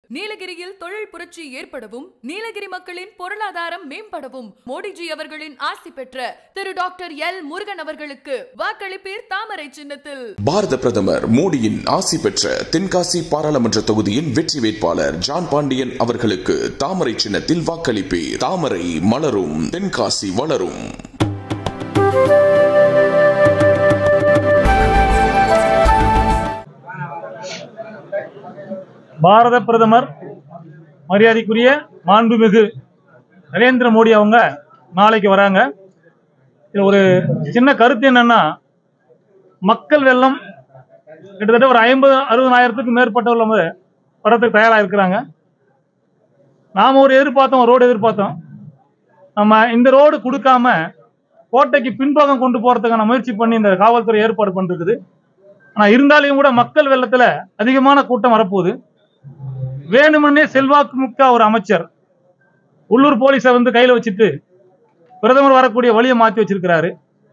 நீலகிரியில் தொழில் புரட்சி ஏற்படவும் நீலகிரி மக்களின் பொருளாதாரம் மேம்படவும் மோடிஜி அவர்களின் ஆசி பெற்ற திரு டாக்டர் எல் முருகன் அவர்களுக்கு வாக்களிப்பீர் தாமரை சின்னத்தில் பாரத பிரதமர் மோடியின் ஆசி பெற்ற தென்காசி பாராளுமன்ற தொகுதியின் வெற்றி வேட்பாளர் ஜான் பாண்டியன் அவர்களுக்கு தாமரை சின்னத்தில் வாக்களிப்பே தாமரை மலரும் தென்காசி வளரும் பாரத பிரதமர் மரியாதைக்குரிய மாண்புமிகு நரேந்திர மோடி அவங்க நாளைக்கு வராங்க இதுல ஒரு சின்ன கருத்து என்னன்னா மக்கள் வெள்ளம் கிட்டத்தட்ட ஒரு ஐம்பது அறுபதாயிரத்துக்கும் மேற்பட்டவர்கள் வரத்துக்கு தயாராக இருக்கிறாங்க நாம ஒரு எதிர்பார்த்தோம் ஒரு ரோடு எதிர்பார்த்தோம் நம்ம இந்த ரோடு கொடுக்காம கோட்டைக்கு பின்பக்கம் கொண்டு போறதுக்கான முயற்சி பண்ணி இந்த காவல்துறை ஏற்பாடு பண்ணிருக்குது ஆனா இருந்தாலும் கூட மக்கள் வெள்ளத்துல அதிகமான கூட்டம் வரப்போகுது வேணுமென்னே செல்வாக்கு மிக்க ஒரு அமைச்சர் உள்ளூர் போலீஸை வந்து கையில வச்சுட்டு பிரதமர் வரக்கூடிய வழியை மாத்தி வச்சிருக்கிறாரு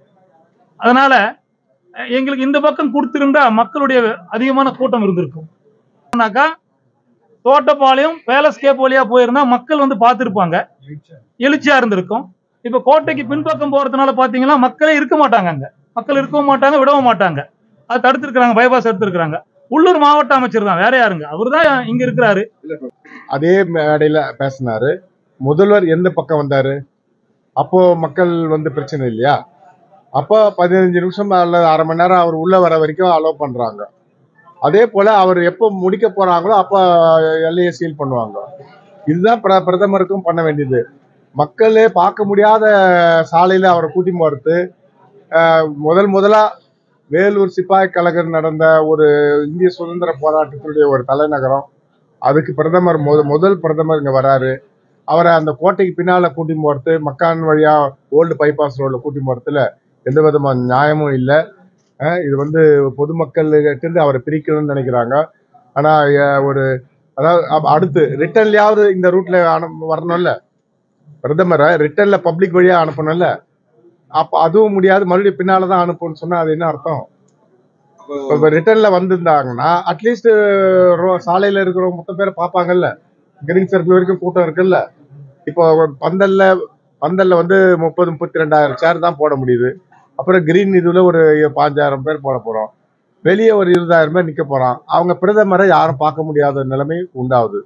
அதனால அஹ், எங்களுக்கு இந்த பக்கம் கொடுத்திருந்தா மக்களுடைய அதிகமான கூட்டம் இருந்திருக்கும் ஆனாக்கா தோட்டப்பாளையம் பேலஸ் கேப் வழியா போயிருந்தா மக்கள் வந்து பார்த்திருப்பாங்க எழுச்சியா இருந்திருக்கும் இப்ப கோட்டைக்கு பின்பக்கம் போறதுனால பாத்தீங்கன்னா மக்களே இருக்க மாட்டாங்க அங்க மக்கள் இருக்கவும் மாட்டாங்க விடவும் மாட்டாங்க அது தடுத்திருக்கிறாங்க பைபாஸ் எடுத்திருக்கிறாங்க உள்ளூர் மாவட்ட அமைச்சர் தான் வேற யாருங்க அவர்தான் இங்க இருக்கிறாரு அதே மேடையில பேசினாரு முதல்வர் எந்த பக்கம் வந்தாரு அப்போ மக்கள் வந்து பிரச்சனை இல்லையா அப்போ பதினஞ்சு நிமிஷம் அல்லது அரை மணி நேரம் அவர் உள்ள வர வரைக்கும் அலோவ் பண்றாங்க அதே போல அவர் எப்போ முடிக்க போறாங்களோ அப்போ எல்லையை சீல் பண்ணுவாங்க இதுதான் பிர- பிரதமருக்கும் பண்ண வேண்டியது மக்களே பார்க்க முடியாத சாலையில அவரை கூட்டி போறது ஆஹ், முதல் முதலா வேலூர் சிப்பாய் கழகம் நடந்த ஒரு இந்திய சுதந்திர போராட்டத்தினுடைய ஒரு தலைநகரம் அதுக்கு பிரதமர் முத முதல் பிரதமர் இங்க வராரு அவரை அந்த கோட்டைக்கு பின்னால கூட்டி போறது மக்கான் வழியா ஓல்டு பைபாஸ் ரோட்ல கூட்டி போறதுல எந்த விதமான நியாயமும் இல்லை இது வந்து பொதுமக்கள் இருந்து அவரை பிரிக்கணும்னு நினைக்கிறாங்க ஆனா அஹ், ஒரு அதாவது அப்ப அடுத்து ரிட்டர்ன்லயாவது இந்த ரூட்ல அனு வரணும்ல பிரதமரை ரிட்டர்ன்ல பப்ளிக் வழியா அனுப்பணும்ல அப்ப அதுவும் முடியாது மறுபடியும் பின்னால தான் அனுப்புன்னு சொன்னா அது என்ன அர்த்தம் இப்போ ரிட்டர்ன்ல வந்திருந்தாங்கன்னா அட்லீஸ்ட் சாலையில இருக்கிறவங்க மொத்த பேரை பார்ப்பாங்கல்ல கிரீன் சர்க்கிள் வரைக்கும் கூட்டம் இருக்குல்ல இப்போ பந்தல்ல பந்தல்ல வந்து முப்பது முப்பத்தி ரெண்டாயிரம் சேர் தான் போட முடியுது அப்புறம் கிரீன் இதுல ஒரு பாஞ்சாயிரம் பேர் போட போறோம் வெளியே ஒரு இருபதாயிரம் பேர் நிக்க போறான் அவங்க பிரதமரை யாரும் பார்க்க முடியாத நிலைமை உண்டாகுது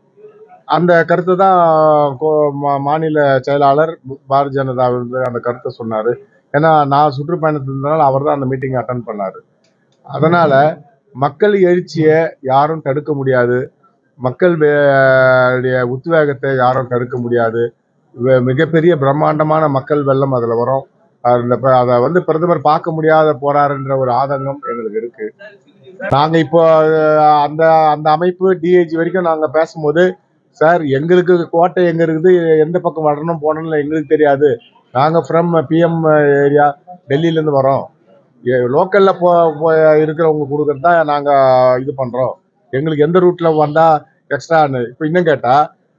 அந்த கருத்து தான் கோ- மா- மாநில செயலாளர் பாரதிய ஜனதா வந்து அந்த கருத்தை சொன்னாரு ஏன்னா நான் சுற்றுப்பயணத்தில் இருந்தனால அவர் தான் அந்த மீட்டிங் அட்டன் பண்ணாரு அதனால மக்கள் எழுச்சியை யாரும் தடுக்க முடியாது மக்கள் வே- உடைய உத்வேகத்தை யாரும் தடுக்க முடியாது வே- மிகப்பெரிய பிரம்மாண்டமான மக்கள் வெள்ளம் அதுல வரும் அந்த ப- அதை வந்து பிரதமர் பார்க்க முடியாத போறாருன்ற ஒரு ஆதங்கம் எங்களுக்கு இருக்கு நாங்க இப்போ அஹ், அந்த அந்த அமைப்பு டிஐஜி வரைக்கும் நாங்க பேசும்போது சார் எங்களுக்கு கோட்டை எங்க இருக்குது எந்த பக்கம் வரணும் போகணும்னு எங்களுக்கு தெரியாது நாங்க ஃப்ரம் பிஎம் ஏரியா டெல்லியில இருந்து வரோம் லோக்கல்ல போ போ- இருக்கிறவங்க கொடுக்கறது தான் நாங்க இது பண்றோம் எங்களுக்கு எந்த ரூட்ல வந்தா எக்ஸ்ட்ரான்னு இப்போ இன்னும் கேட்டா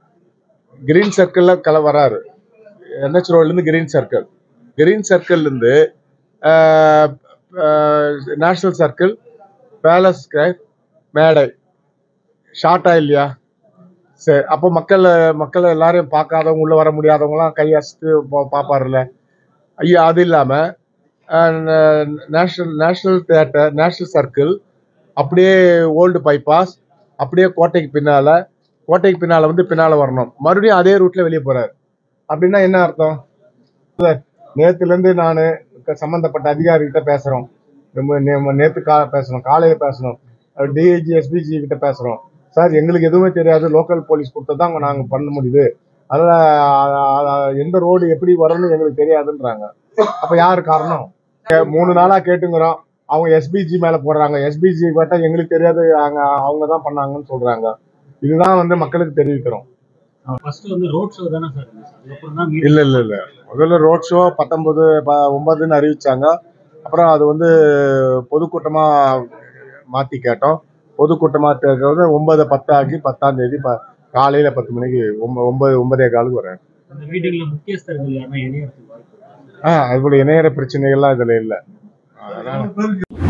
கிரீன் சர்க்கிள்ல கல வராரு என்ஹெச் ரோட்ல இருந்து கிரீன் சர்க்கிள் கிரீன் சர்க்கிள்ல இருந்து நேஷனல் சர்க்கிள் பேலஸ் ஸ்கொயர் மேடை ஷார்ட்டா இல்லையா சரி அப்போ மக்கள் மக்கள் எல்லாரையும் பார்க்காதவங்க உள்ள வர முடியாதவங்கலாம் கையசித்து பார்ப்பாருல்ல ஐயா அது இல்லாம national national theatre national circle அப்படியே ஓல்டு பைபாஸ் அப்படியே கோட்டைக்கு பின்னால கோட்டைக்கு பின்னால வந்து பின்னால வரணும் மறுபடியும் அதே ரூட்ல வெளியே போறாரு அப்படின்னா என்ன அர்த்தம் நேத்துல இருந்து நான் சம்பந்தப்பட்ட அதிகாரிகிட்ட பேசுறோம் நம்ம நே- நேத்து கா பேசணும் காலையில பேசணும் டிஐஜி எஸ்பிஜி கிட்ட பேசுறோம் சார் எங்களுக்கு எதுவுமே தெரியாது லோக்கல் போலீஸ் கொடுத்ததான் நாங்க பண்ண முடியுது அதனால அ- அ- எந்த ரோடு எப்படி வரும்னு எங்களுக்கு தெரியாதுன்றாங்க அப்ப யாரு காரணம் கே- மூணு நாளா கேட்டுங்கிறோம் அவங்க எஸ்பிஜி மேல போடுறாங்க எஸ்பிஜி கேட்டா எங்களுக்கு தெரியாது அங்க அவங்க தான் பண்ணாங்கன்னு சொல்றாங்க இதுதான் வந்து மக்களுக்கு தெரிவிக்கிறோம் ஃபர்ஸ்ட் வந்து ரோட் ஷோ தானே சார் இருந்துச்சு அதுக்கப்புறம் தான் meeting. இல்ல இல்ல இல்ல முதல்ல ரோட் ஷோ பத்தொன்பது ப- ஒன்பதுன்னு அறிவிச்சாங்க அப்புறம் அது வந்து பொதுக்கூட்டமா மாத்தி கேட்டோம் பொதுக்கூட்டமா கேட்கறது ஒன்பது பத்து ஆகி பத்தாம் தேதி ப- காலையில பத்து மணிக்கு ஒம்ப- ஒன்பது ஒன்பதே காலுக்கு வரேன் அந்த மீட்டிங்ல முக்கியஸ்தர்கள் யாருன்னா இணையத்துக்கு வாய்ப்பு இருக்கா? ஆஹ் அது போல இணையற பிரச்சனைகள்லாம் இதுல இல்ல அதனால